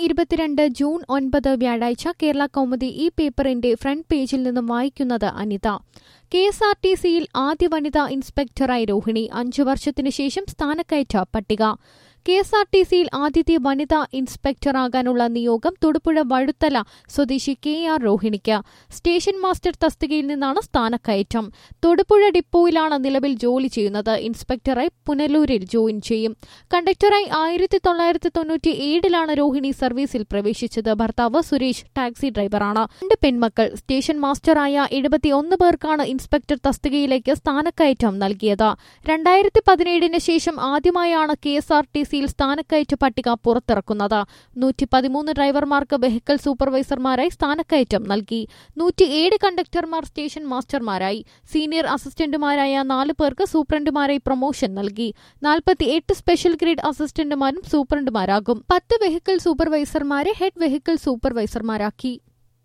ഇരുപത്തിരണ്ട് ജൂൺ ഒൻപത് വ്യാഴാഴ്ച കേരള കൗമുദി ഈ പേപ്പറിന്റെ ഫ്രണ്ട് പേജിൽ നിന്നും വായിക്കുന്നത് Anitha K S R T സിയിൽ ആദ്യ വനിതാ ഇൻസ്പെക്ടറായി രോഹിണി അഞ്ചു വർഷത്തിനു ശേഷം സ്ഥാനക്കയറ്റ പട്ടിക കെ എസ് ആർ ടി സിയിൽ ആദ്യത്തെ വനിതാ ഇൻസ്പെക്ടറാകാനുള്ള നിയോഗം തൊടുപുഴ വഴുത്തല സ്വദേശി കെ ആർ രോഹിണിക്ക് സ്റ്റേഷൻ മാസ്റ്റർ തസ്തികയിൽ നിന്നാണ് സ്ഥാനക്കയറ്റം തൊടുപുഴ ഡിപ്പോയിലാണ് നിലവിൽ ജോലി ചെയ്യുന്നത് ഇൻസ്പെക്ടറായി പുനലൂരിൽ ജോയിൻ ചെയ്യും കണ്ടക്ടറായി ആയിരത്തി തൊള്ളായിരത്തി തൊണ്ണൂറ്റി ഏഴിലാണ് രോഹിണി സർവീസിൽ പ്രവേശിച്ചത് ഭർത്താവ് സുരേഷ് ടാക്സി ഡ്രൈവറാണ് രണ്ട് പെൺമക്കൾ സ്റ്റേഷൻ മാസ്റ്ററായ എഴുപത്തിയൊന്ന് പേർക്കാണ് ഇൻസ്പെക്ടർ തസ്തികയിലേക്ക് സ്ഥാനക്കയറ്റം നൽകിയത് രണ്ടായിരത്തി പതിനേഴിന് ശേഷം ആദ്യമായാണ് കെ എസ് ആർ ടി സിയിൽ സ്ഥാനക്കയറ്റ പട്ടിക പുറത്തിറക്കുന്നത് നൂറ്റി പതിമൂന്ന് ഡ്രൈവർമാർക്ക് വെഹിക്കിൾ സൂപ്പർവൈസർമാരായി സ്ഥാനക്കയറ്റം നൽകി നൂറ്റിയേഴ് കണ്ടക്ടർമാർ സ്റ്റേഷൻ മാസ്റ്റർമാരായി സീനിയർ അസിസ്റ്റന്റുമാരായ നാല് പേർക്ക് സൂപ്രണ്ടുമാരായി പ്രൊമോഷൻ നൽകി നാൽപ്പത്തിയെട്ട് സ്പെഷ്യൽ ഗ്രേഡ് അസിസ്റ്റന്റുമാരും സൂപ്രണ്ടുമാരാകും പത്ത് വെഹിക്കിൾ സൂപ്പർവൈസർമാരെ ഹെഡ് വെഹിക്കിൾ സൂപ്പർവൈസർമാരാക്കി